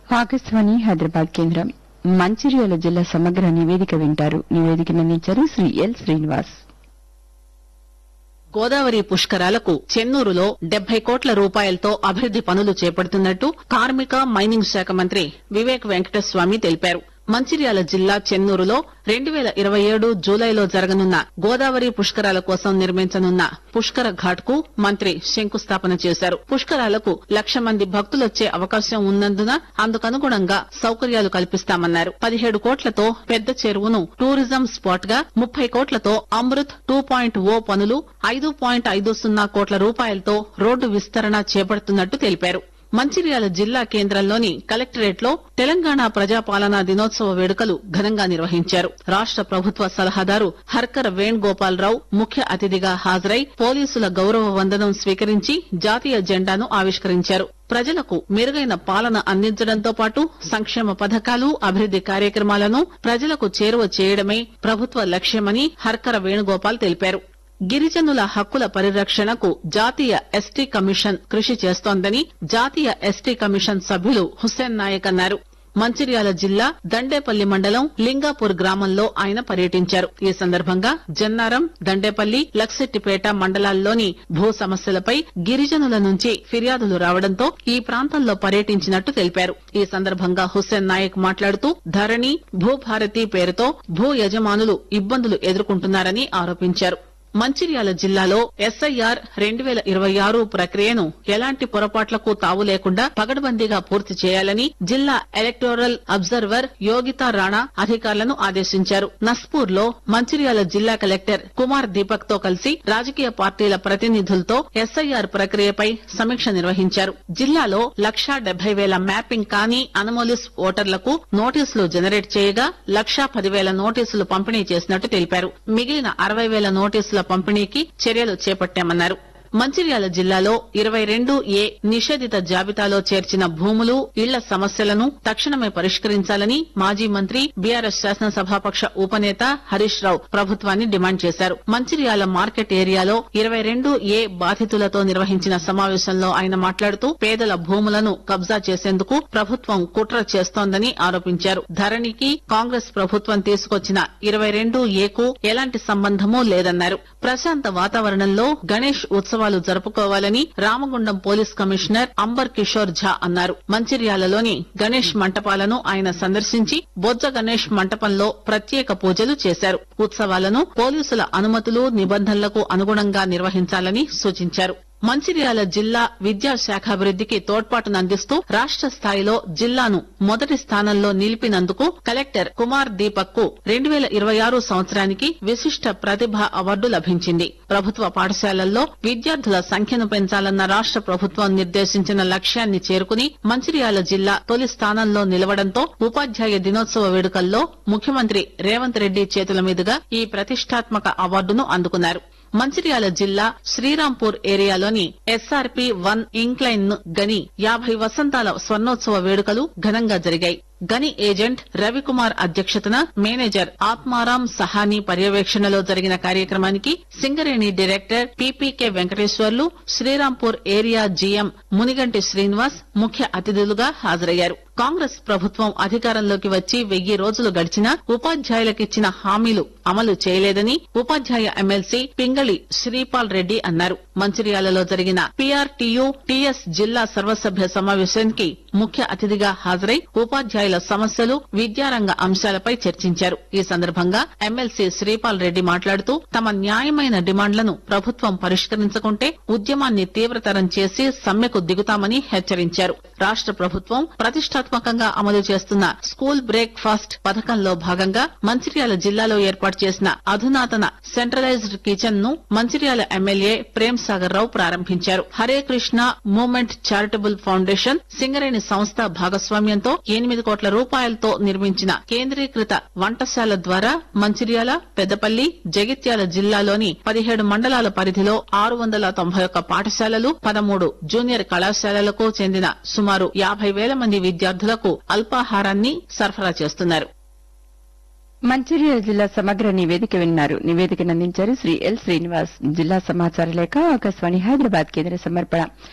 ఆకాశవాణి హైదరాబాద్ కేంద్రం మంచిర్యాల జిల్లా సమగ్ర నివేదిక వింటారు నివేదికను అందించారు శ్రీ ఎల్ శ్రీనివాస్ గోదావరి పుష్కరాలకు చెన్నూరులో డెబ్బై కోట్ల రూపాయలతో అభివృద్ది పనులు చేపడుతున్నట్టు కార్మిక మైనింగ్ శాఖ మంత్రి వివేక్ వెంకటస్వామి తెలిపారు మంచిర్యాల జిల్లా చెన్నూరులో రెండు వేల ఇరవై ఏడు జూలైలో జరగనున్న గోదావరి పుష్కరాల కోసం నిర్మించనున్న పుష్కర ఘాట్ కు మంత్రి శంకుస్థాపన చేశారు పుష్కరాలకు లక్ష మంది భక్తులొచ్చే అవకాశం ఉన్నందున అందుకనుగుణంగా సౌకర్యాలు కల్పిస్తామన్నారు పదిహేడు కోట్లతో పెద్ద చెరువును టూరిజం స్పాట్ గా ముప్పై కోట్లతో అమృత్ టూ పాయింట్ ఓ పనులు ఐదు పాయింట్ ఐదు సున్నా కోట్ల రూపాయలతో రోడ్డు విస్తరణ చేపడుతున్నట్టు తెలిపారు మంచిర్యాల జిల్లా కేంద్రంలోని కలెక్టరేట్ లో తెలంగాణ ప్రజాపాలనా దినోత్సవ వేడుకలు ఘనంగా నిర్వహించారు రాష్ట ప్రభుత్వ సలహాదారు హర్కర్ వేణుగోపాలరావు ముఖ్య అతిథిగా హాజరై పోలీసుల గౌరవ వందనం స్వీకరించి జాతీయ జెండాను ఆవిష్కరించారు ప్రజలకు మెరుగైన పాలన అందించడంతో పాటు సంక్షేమ పథకాలు అభివృద్ది కార్యక్రమాలను ప్రజలకు చేరువ చేయడమే ప్రభుత్వ లక్ష్యమని హర్కర వేణుగోపాల్ తెలిపారు గిరిజనుల హక్కుల పరిరక్షణకు జాతీయ ఎస్టీ కమిషన్ కృషి చేస్తోందని జాతీయ ఎస్టీ కమిషన్ సభ్యులు హుస్సేన్ నాయక్ అన్నారు మంచిర్యాల జిల్లా దండేపల్లి మండలం లింగాపూర్ గ్రామంలో ఆయన పర్యటించారు ఈ సందర్భంగా జన్నారం దండేపల్లి లక్సెట్టిపేట మండలాల్లోని భూ సమస్యలపై గిరిజనుల నుంచి ఫిర్యాదులు రావడంతో ఈ ప్రాంతంలో పర్యటించినట్టు తెలిపారు ఈ సందర్భంగా హుస్సేన్ నాయక్ మాట్లాడుతూ ధరణి భూభారతి పేరుతో భూ యజమానులు ఇబ్బందులు ఎదుర్కొంటున్నారని ఆరోపించారు మంచిర్యాల జిల్లాలో ఎస్ఐఆర్ రెండు వేల ఇరవై ఆరు ప్రక్రియను ఎలాంటి పొరపాట్లకు తావు లేకుండా పగడ్బందీగా పూర్తి చేయాలని జిల్లా ఎలక్టోరల్ అబ్జర్వర్ యోగితా రాణా అధికారులను ఆదేశించారు నస్పూర్ లో మంచిర్యాల జిల్లా కలెక్టర్ కుమార్ దీపక్ తో కలిసి రాజకీయ పార్టీల ప్రతినిధులతో ఎస్ఐఆర్ ప్రక్రియపై సమీక్ష నిర్వహించారు జిల్లాలో లక్షా డెబ్బై వేల మ్యాపింగ్ కాని అనమోలిస్ ఓటర్లకు నోటీసులు జనరేట్ చేయగా లక్షా పదివేల నోటీసులు పంపిణీ చేసినట్టు తెలిపారు మిగిలిన అరవై వేల నోటీసుల పంపిణీకి చర్యలు చేపట్టామన్నారు మంచిర్యాల జిల్లాలో ఇరవై రెండు ఏ నిషేధిత జాబితాలో చేర్చిన భూములు ఇళ్ల సమస్యలను తక్షణమే పరిష్కరించాలని మాజీ మంత్రి బీఆర్ఎస్ శాసనసభాపక్ష ఉపనేత హరీష్ రావు ప్రభుత్వాన్ని డిమాండ్ చేశారు మంచిర్యాల మార్కెట్ ఏరియాలో ఇరవై రెండు ఏ బాధితులతో నిర్వహించిన సమావేశంలో ఆయన మాట్లాడుతూ పేదల భూములను కబ్జా చేసేందుకు ప్రభుత్వం కుట్ర చేస్తోందని ఆరోపించారు ధరణికి కాంగ్రెస్ ప్రభుత్వం తీసుకొచ్చిన ఇరవై రెండు ఏకు ఎలాంటి సంబంధమూ లేదన్నారు ప్రశాంత వాతావరణంలో గణేష్ ఉత్సవాలు జరుపుకోవాలని రామగుండం పోలీస్ కమిషనర్ అంబర్ కిషోర్ ఝా అన్నారు మంచిర్యాలలోని గణేష్ మంటపాలను ఆయన సందర్శించి బొజ్జ గణేష్ మంటపంలో ప్రత్యేక పూజలు చేశారు ఉత్సవాలను పోలీసుల అనుమతులు నిబంధనలకు అనుగుణంగా నిర్వహించాలని సూచించారు మంచిర్యాల జిల్లా విద్యాశాఖాభివృద్దికి తోడ్పాటునందిస్తూ రాష్ట స్థాయిలో జిల్లాను మొదటి స్థానంలో నిలిపినందుకు కలెక్టర్ కుమార్ దీపక్ కు రెండు వేల ఇరవై ఆరు సంవత్సరానికి విశిష్ట ప్రతిభ అవార్డు లభించింది ప్రభుత్వ పాఠశాలల్లో విద్యార్థుల సంఖ్యను పెంచాలన్న రాష్ట ప్రభుత్వం నిర్దేశించిన లక్ష్యాన్ని చేరుకుని మంచిర్యాల జిల్లా తొలి స్థానంలో నిలవడంతో ఉపాధ్యాయ దినోత్సవ వేడుకల్లో ముఖ్యమంత్రి రేవంత్ రెడ్డి చేతుల మీదుగా ఈ ప్రతిష్టాత్మక అవార్డును అందుకున్నారు మంచిర్యాల జిల్లా శ్రీరాంపూర్ ఏరియాలోని ఎస్ఆర్పి వన్ ఇంక్లైన్ గని యాభై వసంతాల స్వర్ణోత్సవ వేడుకలు ఘనంగా జరిగాయి గని ఏజెంట్ రవికుమార్ అధ్యక్షతన మేనేజర్ ఆత్మారాం సహానీ పర్యవేక్షణలో జరిగిన కార్యక్రమానికి Singareni director P P K Venkateswarlu Srirampur area G M Muniganti Srinivas ముఖ్య అతిథులుగా హాజరయ్యారు కాంగ్రెస్ ప్రభుత్వం అధికారంలోకి వచ్చి వెయ్యి రోజులు గడిచినా ఉపాధ్యాయులకిచ్చిన హామీలు అమలు చేయలేదని ఉపాధ్యాయ ఎమ్మెల్సీ పింగళి శ్రీపాల్ రెడ్డి అన్నారు మంచిర్యాలలో జరిగిన పీఆర్టీయూ టీఎస్ జిల్లా సర్వసభ్య సమావేశానికి ముఖ్య అతిథిగా హాజరై ఉపాధ్యాయుల సమస్యలు విద్యారంగ అంశాలపై చర్చించారు ఈ సందర్భంగా ఎమ్మెల్సీ శ్రీపాల్ రెడ్డి మాట్లాడుతూ తమ న్యాయమైన డిమాండ్లను ప్రభుత్వం పరిష్కరించకుంటే ఉద్యమాన్ని తీవ్రతరం చేసి సమ్మెకు దిగుతామని హెచ్చరించారు రాష్ట ప్రభుత్వం ప్రతిష్టాత్మకంగా అమలు చేస్తున్న స్కూల్ బ్రేక్ ఫాస్ట్ పథకంలో భాగంగా మంచిర్యాల జిల్లాలో ఏర్పాటు చేసిన అధునాతన సెంట్రలైజ్డ్ కిచెన్ ను మంచిర్యాల ఎమ్మెల్యే ప్రేమ్ సాగర్ రావు ప్రారంభించారు Hare Krishna movement charitable foundation Singareni సంస్థ భాగస్వామ్యంతో ఎనిమిది కోట్ల రూపాయలతో నిర్మించిన కేంద్రీకృత వంటశాల ద్వారా మంచిర్యాల పెద్దపల్లి జగిత్యాల జిల్లాలోని పదిహేడు మండలాల పరిధిలో ఆరు వందల తొంభై ఒక్క పాఠశాలలు పదమూడు జూనియర్ కళాశాలలకు చెందిన సుమారు యాభై వేల మంది విద్యార్థులకు అల్పాహారాన్ని సరఫరా చేస్తున్నారు మంచిర్యాల జిల్లా సమగ్ర నివేదిక విన్నారు నివేదికను అందించారు శ్రీ ఎల్ శ్రీనివాస్ జిల్లా సమాచార లేఖ ఆకాశవాణి హైదరాబాద్ కేంద్ర సమర్పణ